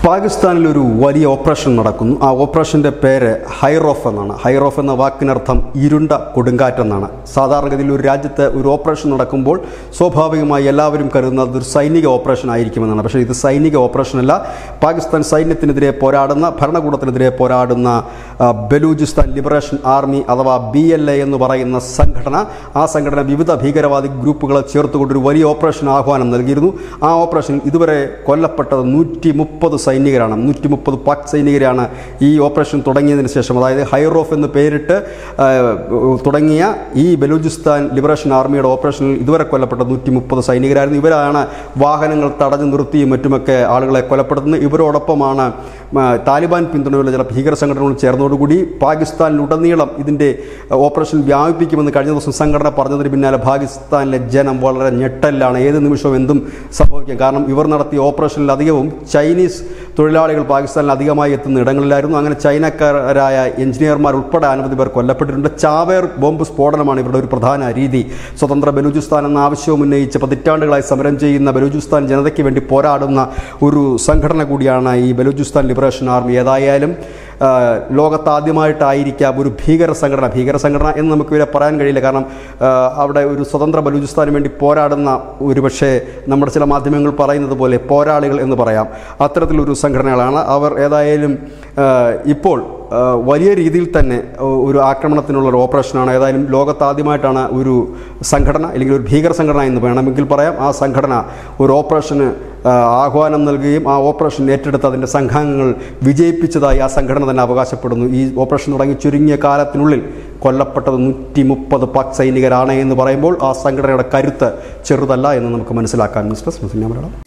പാകിസ്ഥാനിൽ ഒരു വലിയ ഓപ്പറേഷൻ നടക്കുന്നു ആ ഓപ്പറേഷൻ്റെ പേര് ഹൈറോഫ് എന്നാണ് ഹൈറോഫ് എന്ന വാക്കിനർത്ഥം ഇരുണ്ട കൊടുങ്കാറ്റെന്നാണ് സാധാരണഗതിയിൽ ഒരു രാജ്യത്ത് ഒരു ഓപ്പറേഷൻ നടക്കുമ്പോൾ സ്വാഭാവികമായി എല്ലാവരും കരുതുന്നത് ഒരു സൈനിക ഓപ്പറേഷൻ ആയിരിക്കുമെന്നാണ് പക്ഷേ ഇത് സൈനിക ഓപ്പറേഷനല്ല പാകിസ്ഥാൻ സൈന്യത്തിനെതിരെ പോരാടുന്ന ഭരണകൂടത്തിനെതിരെ പോരാടുന്ന ആ, ബലൂചിസ്ഥാൻ ലിബറേഷൻ ആർമി അഥവാ ബി എൽ എ എന്ന് പറയുന്ന സംഘടന ആ സംഘടന വിവിധ ഭീകരവാദി ഗ്രൂപ്പുകളെ ചേർത്തുകൊണ്ട് ഒരു വലിയ ഓപ്പറേഷൻ ആഹ്വാനം നൽകിയിരുന്നു ആ ഓപ്പറേഷൻ ഇതുവരെ കൊല്ലപ്പെട്ടത് നൂറ്റി മുപ്പത് സൈനികരാണ് നൂറ്റി മുപ്പത് പാക് സൈനികരാണ് ഈ ഓപ്പറേഷൻ തുടങ്ങിയതിന് ശേഷം അതായത് ഹൈറോഫ് എന്ന് പേരിട്ട് ആ, തുടങ്ങിയ ഈ ബലൂചിസ്ഥാൻ ലിബറേഷൻ ആർമിയുടെ ഓപ്പറേഷനിൽ ഇതുവരെ കൊല്ലപ്പെട്ട നൂറ്റി മുപ്പത് സൈനികരായിരുന്നു ഇവരാണ് വാഹനങ്ങൾ തടഞ്ഞു നിർത്തിയും മറ്റുമൊക്കെ ആളുകളെ കൊലപ്പെടുത്തുന്നത് ഇവരോടൊപ്പമാണ് ആ, താലിബാൻ പിന്തുണയുള്ള ചില ഭീകര സംഘടനകൾ ചേർന്നതോടുകൂടി പാകിസ്ഥാനിലുടനീളം ഇതിൻ്റെ ഓപ്പറേഷൻ വ്യാപിപ്പിക്കുമെന്ന് കഴിഞ്ഞ ദിവസം സംഘടന പറഞ്ഞതിന് പിന്നാലെ പാകിസ്ഥാനിലെ ജനം വളരെ ഞെട്ടലിലാണ് ഏത് നിമിഷവും എന്തും സംഭവിക്കാം കാരണം ഇവർ നടത്തിയ ഓപ്പറേഷനിൽ അധികവും ചൈനീസ് തൊഴിലാളികൾ പാകിസ്ഥാനിൽ അധികമായി എത്തുന്ന ഇടങ്ങളിലായിരുന്നു അങ്ങനെ ചൈനക്കാരായ എഞ്ചിനീയർമാർ ഉൾപ്പെടെ അനവധി പേർ കൊല്ലപ്പെട്ടിട്ടുണ്ട് ചാവേർ ബോംബ് സ്ഫോടനമാണ് ഇവരുടെ ഒരു പ്രധാന രീതി സ്വതന്ത്ര ബലൂചിസ്ഥാൻ എന്ന ആവശ്യവും ഉന്നയിച്ച് പതിറ്റാണ്ടുകളായി സമരം ചെയ്യുന്ന ബലൂചിസ്ഥാൻ ജനതയ്ക്ക് വേണ്ടി പോരാടുന്ന ഒരു സംഘടന കൂടിയാണ് ഈ ബലൂചിസ്ഥാൻ ലിബറേഷൻ ആർമി ഏതായാലും ആ, ലോകത്താദ്യമായിട്ടായിരിക്കാം ഒരു ഭീകര സംഘടന ഭീകര സംഘടന എന്ന് നമുക്ക് ഇവരെ പറയാൻ കഴിയില്ല കാരണം ആ, അവിടെ ഒരു സ്വതന്ത്ര ബലൂചിസ്ഥാന് വേണ്ടി പോരാടുന്ന ഒരുപക്ഷെ നമ്മുടെ ചില മാധ്യമങ്ങൾ പറയുന്നത് പോലെ പോരാളികൾ എന്ന് പറയാം അത്തരത്തിലൊരു സംഘടനകളാണ് അവർ ഏതായാലും ആ, ഇപ്പോൾ ആ, വലിയ രീതിയിൽ തന്നെ ഒ- ഒരു ആക്രമണത്തിനുള്ള ഒരു ഓപ്പറേഷനാണ് ഏതായാലും ലോകത്താദ്യമായിട്ടാണ് ഒരു സംഘടന അല്ലെങ്കിൽ ഒരു ഭീകര സംഘടന എന്ന് വേണമെങ്കിൽ പറയാം ആ സംഘടന ഒരു ഓപ്പറേഷന് ആ, ആഹ്വാനം നൽകുകയും ആ ഓപ്പറേഷൻ ഏറ്റെടുത്ത് അതിൻ്റെ സംഘാംഗങ്ങൾ വിജയിപ്പിച്ചതായി ആ സംഘടന തന്നെ അവകാശപ്പെടുന്നു ഈ ഓപ്പറേഷൻ തുടങ്ങി ചുരുങ്ങിയ കാലത്തിനുള്ളിൽ കൊല്ലപ്പെട്ടത് നൂറ്റി മുപ്പത് പാക് സൈനികരാണ് എന്ന് പറയുമ്പോൾ ആ സംഘടനയുടെ കരുത്ത് ചെറുതല്ല എന്ന് നമുക്ക് മനസ്സിലാക്കാൻ മിസ്റ്റർ മുസ്ലിം മലയാളം